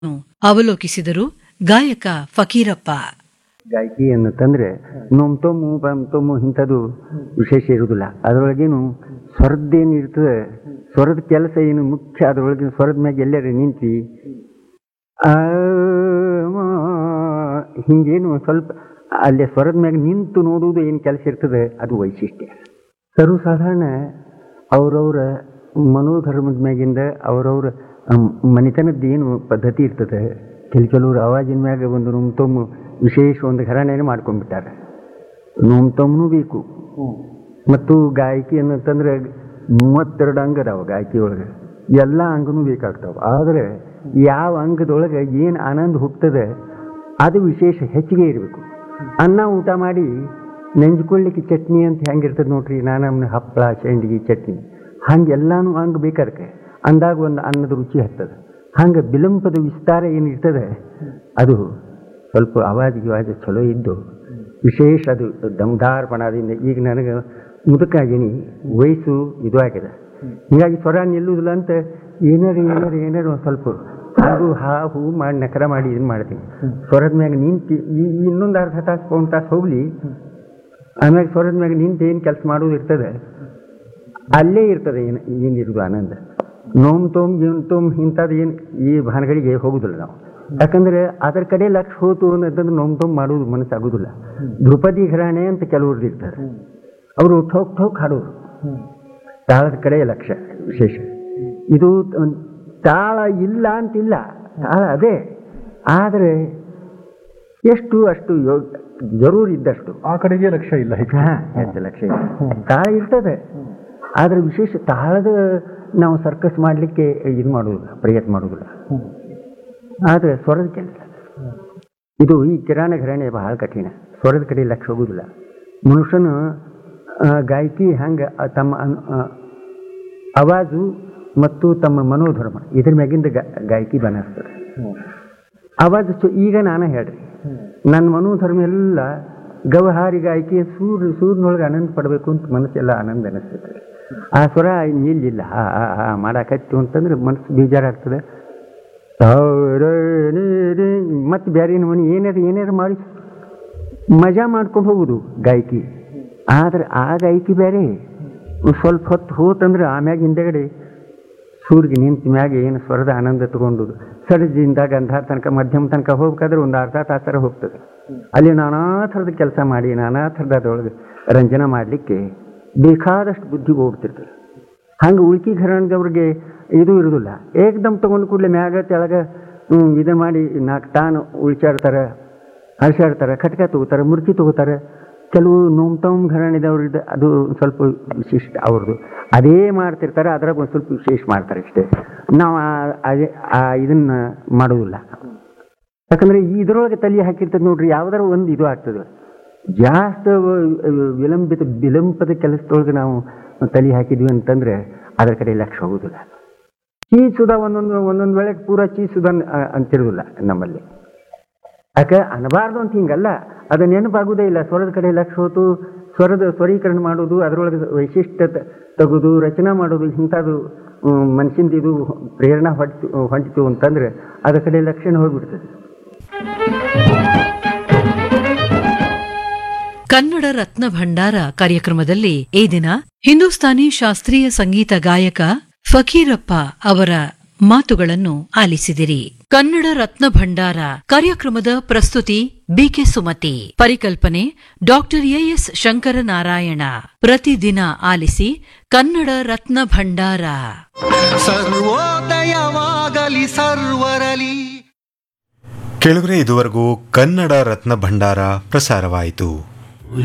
ಅವಲೋಕಿಸಿದರು ಗಾಯಕ ಫಕೀರಪ್ಪ ಗಾಯಕಿ ಅನ್ನತ್ತಂದ್ರೆ ನೋಮ್ ತೊಮ್ಮು ಪಮ್ ತೊಮ್ಮು ಇಂಥದ್ದು ವಿಶೇಷ ಇರುವುದಿಲ್ಲ ಅದರೊಳಗೇನು ಸ್ವರದ್ದೇನು ಇರ್ತದೆ ಸ್ವರದ ಕೆಲಸ ಏನು ಮುಖ್ಯ ಅದರೊಳಗಿನ ಸ್ವರದ ಮ್ಯಾಗ ಎಲ್ಲರೂ ನಿಂತು ಆ, ಮ, ಹಿಂಗೇನು ಸ್ವಲ್ಪ ಅಲ್ಲಿ ಸ್ವರದ ಮ್ಯಾಗ ನಿಂತು ನೋಡುವುದು ಏನು ಕೆಲಸ ಇರ್ತದೆ ಅದು ವೈಶಿಷ್ಟ್ಯ ಸರ್ವಸಾಧಾರಣ ಅವರವರ ಮನೋಧರ್ಮದ ಮ್ಯಾಗಿಂದ ಅವರವ್ರ ಮನೆತನದ ಏನು ಪದ್ಧತಿ ಇರ್ತದೆ ಕೆಲ ಕೆಲವರು ಅವಾಜಿನ ಮ್ಯಾಗ ಒಂದು ನುಮ್ತೊಮ್ಮು ವಿಶೇಷ ಒಂದು ಘರಾಣೆನೇ ಮಾಡ್ಕೊಂಡ್ಬಿಟ್ಟಾರೆ ನುಮ್ತೊಮ್ಮನೂ ಬೇಕು ಮತ್ತು ಗಾಯಕಿ ಅನ್ನತ್ತಂದ್ರೆ ಮೂವತ್ತೆರಡು ಅಂಗ ಅದಾವ ಗಾಯಕಿ ಒಳಗೆ ಎಲ್ಲ ಅಂಗನೂ ಬೇಕಾಗ್ತಾವ ಆದರೆ ಯಾವ ಅಂಗದೊಳಗೆ ಏನು ಆನಂದ ಹುಟ್ಟದೆ ಅದು ವಿಶೇಷ ಹೆಚ್ಚಿಗೆ ಇರಬೇಕು ಅನ್ನ ಊಟ ಮಾಡಿ ನೆಂಜ್ಕೊಳ್ಳಿಕ್ಕೆ ಚಟ್ನಿ ಅಂತ ಹೆಂಗಿರ್ತದೆ ನೋಡ್ರಿ ನಾನಮ್ನ ಹಪ್ಪಳ ಶೇಂಡಿಗೆ ಚಟ್ನಿ ಹಂಗೆ ಎಲ್ಲಾನು ಹಂಗೆ ಬೇಕಾರಕ್ಕೆ ಅಂದಾಗ ಒಂದು ಅನ್ನದ ರುಚಿ ಹತ್ತದ ಹಂಗೆ ಬಿಲಂಪದ ವಿಸ್ತಾರ ಏನು ಇರ್ತದೆ ಅದು ಸ್ವಲ್ಪ ಅವಾಜ್ ಗಿವಾಜ್ ಚಲೋ ಇದ್ದು ವಿಶೇಷ ಅದು ದಮ್ದಾರ್ಪಣದಿಂದ ಈಗ ನನಗೆ ಮುದುಕಾಗೀನಿ ವಯಸ್ಸು ಇದು ಆಗಿದೆ ಹೀಗಾಗಿ ಸ್ವರ ನಿಲ್ಲುವುದಿಲ್ಲ ಅಂತ ಏನಾರು ಏನಾರು ಏನಾರು ಒಂದು ಸ್ವಲ್ಪ ಹಾಗೂ ಹಾ ಹೂ ಮಾಡಿ ನಕರ ಮಾಡಿ ಇದನ್ನು ಮಾಡ್ತೀನಿ ಸ್ವರದ ಮ್ಯಾಗ ನಿಂತು ಈ ಈ ಇನ್ನೊಂದು ಅರ್ಧ ತಾಸು ಪೌನ್ ತಾಸು ಹೋಗಲಿ ಆಮ್ಯಾಗ ಸ್ವರದ ಮ್ಯಾಗ ನಿಂತು ಏನು ಕೆಲಸ ಮಾಡೋದು ಇರ್ತದೆ ಅಲ್ಲೇ ಇರ್ತದೆ ಏನು ಏನಿರೋದು ಆನಂದ ನೋಮ್ ತೋಮ್ ಏನು ತೋಮ್ ಇಂಥದ್ದು ಏನು ಈ ಭಾನಗಳಿಗೆ ಹೋಗುದಿಲ್ಲ ನಾವು ಯಾಕಂದ್ರೆ ಅದರ ಕಡೆ ಲಕ್ಷ ಹೋತು ಅಂತಂದ್ರೆ ನೋಮ್ ತೋಮ್ ಮಾಡೋದು ಮನಸ್ಸಾಗೋದಿಲ್ಲ ಧ್ರುಪದಿ ಘರಾಣೆ ಅಂತ ಕೆಲವ್ರದ್ದು ಇರ್ತಾರೆ ಅವರು ಠೋಕ್ ಠೋಕ್ ಹಾಡೋರು ತಾಳದ ಕಡೆ ಲಕ್ಷ್ಯ ವಿಶೇಷ ಇದು ತ- ತಾಳ ಇಲ್ಲ ಅಂತಿಲ್ಲ ತಾಳ ಅದೇ ಆದರೆ ಎಷ್ಟು ಅಷ್ಟು ಯೋಗ ಜರೂರ್ ಇದ್ದಷ್ಟು ಆ ಕಡೆಗೆ ಲಕ್ಷ್ಯ ಇಲ್ಲ ಹೆಚ್ಚು ಹಾ, ಹೆಚ್ಚು ಲಕ್ಷ್ಯ ಇಲ್ಲ. ತಾಳ ಇರ್ತದೆ ಆದರೆ ವಿಶೇಷ ತಾಳದ ನಾವು ಸರ್ಕಸ್ ಮಾಡಲಿಕ್ಕೆ ಇದು ಮಾಡೋದಿಲ್ಲ ಪ್ರಯತ್ನ ಮಾಡೋದಿಲ್ಲ ಆದರೆ ಸ್ವರದ ಕೆಲಸ ಇದು ಈ ಕಿರಾಣ ಘರಾಣೆ ಬಹಳ ಕಠಿಣ ಸ್ವರದ ಕಡೆ ಲಕ್ಷ ಹೋಗುದಿಲ್ಲ ಮನುಷ್ಯನು ಆ, ಗಾಯಕಿ ಹಂಗೆ ತಮ್ಮ ಅನ್- ಆ, ಅವಾಜು ಮತ್ತು ತಮ್ಮ ಮನೋಧರ್ಮ ಇದ್ರ ಮ್ಯಾಗಿಂದ ಗಾ- ಗಾಯಕಿ ಬನಸ್ತದೆ ಅವಾಜ್ ಚೊ- ಈಗ ನಾನು ಹೇಳ್ರಿ ನನ್ನ ಮನೋಧರ್ಮ ಎಲ್ಲ ಗವಹಾರಿ ಗಾಯಕಿ ಸೂರ್ಯ ಸೂರ್ಯನೊಳಗೆ ಆನಂದ ಪಡಬೇಕು ಅಂತ ಮನಸ್ಸೆಲ್ಲ ಆನಂದ ಅನಿಸ್ತೈತೆ ಆ ಸ್ವರ ನಿಲ್ಲಿಲ್ಲ ಹಾ ಹಾ ಹಾ ಮಾಡಾಕತ್ತು ಅಂತಂದ್ರೆ ಮನಸ್ಸು ಬೇಜಾರಾಗ್ತದೆ ಮತ್ತೆ ಬೇರೆ ಮನೆ ಏನಾರು ಏನಾರು ಮಾಡಿ ಮಜಾ ಮಾಡ್ಕೊಂಡು ಹೋಗುದು ಗಾಯಕಿ ಆದ್ರೆ ಆ ಗಾಯಕಿ ಬೇರೆ ಸ್ವಲ್ಪ ಹೊತ್ತು ಹೋತಂದ್ರೆ ಆಮ್ಯಾಗ ಹಿಂದೆಗಡೆ ಸೂರ್ಯ ನಿಂತ ಮ್ಯಾಗ ಏನು ಸ್ವರದ ಆನಂದ ತಗೊಂಡು ಸಡಜಿಂದ ಗಂಧ ತನಕ ಮಧ್ಯಮ ತನಕ ಹೋಗ್ಬೇಕಾದ್ರೆ ಒಂದು ಅರ್ಧ ತಾಸರ ಹೋಗ್ತದೆ ಅಲ್ಲಿ ನಾನಾ ಥರದ ಕೆಲಸ ಮಾಡಿ ನಾನಾ ಥರದ ಅದರೊಳಗೆ ರಂಜನೆ ಮಾಡಲಿಕ್ಕೆ ಬೇಕಾದಷ್ಟು ಬುದ್ಧಿ ಹೋಗ್ತಿರ್ತದೆ ಹಂಗೆ ಉಳ್ಕಿ ಘರಾಣದವ್ರಿಗೆ ಇದು ಇರೋದಿಲ್ಲ ಏಕದಮ್ ತಗೊಂಡು ಕೂಡಲೇ ಮ್ಯಾಗ ತೆಳಗ ಇದನ್ನು ಮಾಡಿ ನಾಲ್ಕು ತಾನು ಉಳ್ಚಾಡ್ತಾರೆ ಹರ್ಷಾಡ್ತಾರೆ ಖಟ್ಕ ತಗೋತಾರೆ ಮುರ್ಕಿ ತಗೋತಾರೆ ಕೆಲವು ನೋಮ್ ತೋಮ್ ಘರಾಣಿದವ್ರು ಇದು ಅದು ಒಂದ್ ಸ್ವಲ್ಪ ವಿಶಿಷ್ಟ ಅವ್ರದ್ದು ಅದೇ ಮಾಡ್ತಿರ್ತಾರೆ ಅದ್ರಾಗ ಒಂದು ಸ್ವಲ್ಪ ವಿಶೇಷ ಮಾಡ್ತಾರೆ ಅಷ್ಟೇ ನಾವು ಆ- ಅದೇ ಆ ಇದನ್ನ ಮಾಡೋದಿಲ್ಲ ಯಾಕಂದ್ರೆ ಇದ್ರೊಳಗೆ ತಲೆ ಹಾಕಿರ್ತದೆ ನೋಡ್ರಿ ಯಾವ್ದಾರ ಒಂದು ಇದು ಆಗ್ತದೆ ಜಾಸ್ತಿ ವ- ವಿಳಂಬಿತ ವಿಳಂಬದ ಕೆಲಸದೊಳಗೆ ನಾವು ತಲೆ ಹಾಕಿದ್ವಿ ಅಂತಂದ್ರೆ ಅದರ ಕಡೆ ಲಕ್ಷ್ಯ ಹೋಗುದಿಲ್ಲ ಚೀಸುದ ಒಂದೊಂದು ಒಂದೊಂದು ವೇಳೆ ಪೂರ ಚೀಸುದ ಅಂತಿರುವುದಿಲ್ಲ ನಮ್ಮಲ್ಲಿ ಯಾಕೆ ಅನ್ನಬಾರ್ದು ಅಂತ ಹಿಂಗಲ್ಲ ಅದು ನೆನಪಾಗುವುದೇ ಇಲ್ಲ ಸ್ವರದ ಕಡೆ ಲಕ್ಷ ಹೋತು ಸ್ವರದ ಸ್ವರೀಕರಣ ಮಾಡೋದು ಅದರೊಳಗೆ ವೈಶಿಷ್ಟ್ಯ ತ- ತೆಗೆದು ರಚನಾ ಮಾಡೋದು ಇಂಥದ್ದು ಮನುಷ್ಯಂದು ಇದು ಪ್ರೇರಣಾ ಹೊಟ್ಟಿತು ಹೊಂಟಿತು ಅಂತಂದ್ರೆ ಅದರ ಕಡೆ ಲಕ್ಷಣ ಹೋಗ್ಬಿಡ್ತದೆ ಕನ್ನಡ ರತ್ನ ಭಂಡಾರ ಕಾರ್ಯಕ್ರಮದಲ್ಲಿ ಈ ದಿನ ಹಿಂದೂಸ್ತಾನಿ ಶಾಸ್ತ್ರೀಯ ಸಂಗೀತ ಗಾಯಕ ಫಕೀರಪ್ಪ ಅವರ ಮಾತುಗಳನ್ನು ಆಲಿಸಿದಿರಿ ಕನ್ನಡ ರತ್ನ ಭಂಡಾರ ಕಾರ್ಯಕ್ರಮದ ಪ್ರಸ್ತುತಿ ಬಿಕೆ ಸುಮತಿ ಪರಿಕಲ್ಪನೆ ಡಾಕ್ಟರ್ ಎಎಸ್ ಶಂಕರನಾರಾಯಣ ಪ್ರತಿದಿನ ಆಲಿಸಿ ಕನ್ನಡ ರತ್ನ ಭಂಡಾರ ಸರ್ವೋದಯವಾಗಲಿ ಸರ್ವರಲಿ ಕೇಳುಗರೆ ಇದುವರೆಗೂ ಕನ್ನಡ ರತ್ನ ಭಂಡಾರ ಪ್ರಸಾರವಾಯಿತು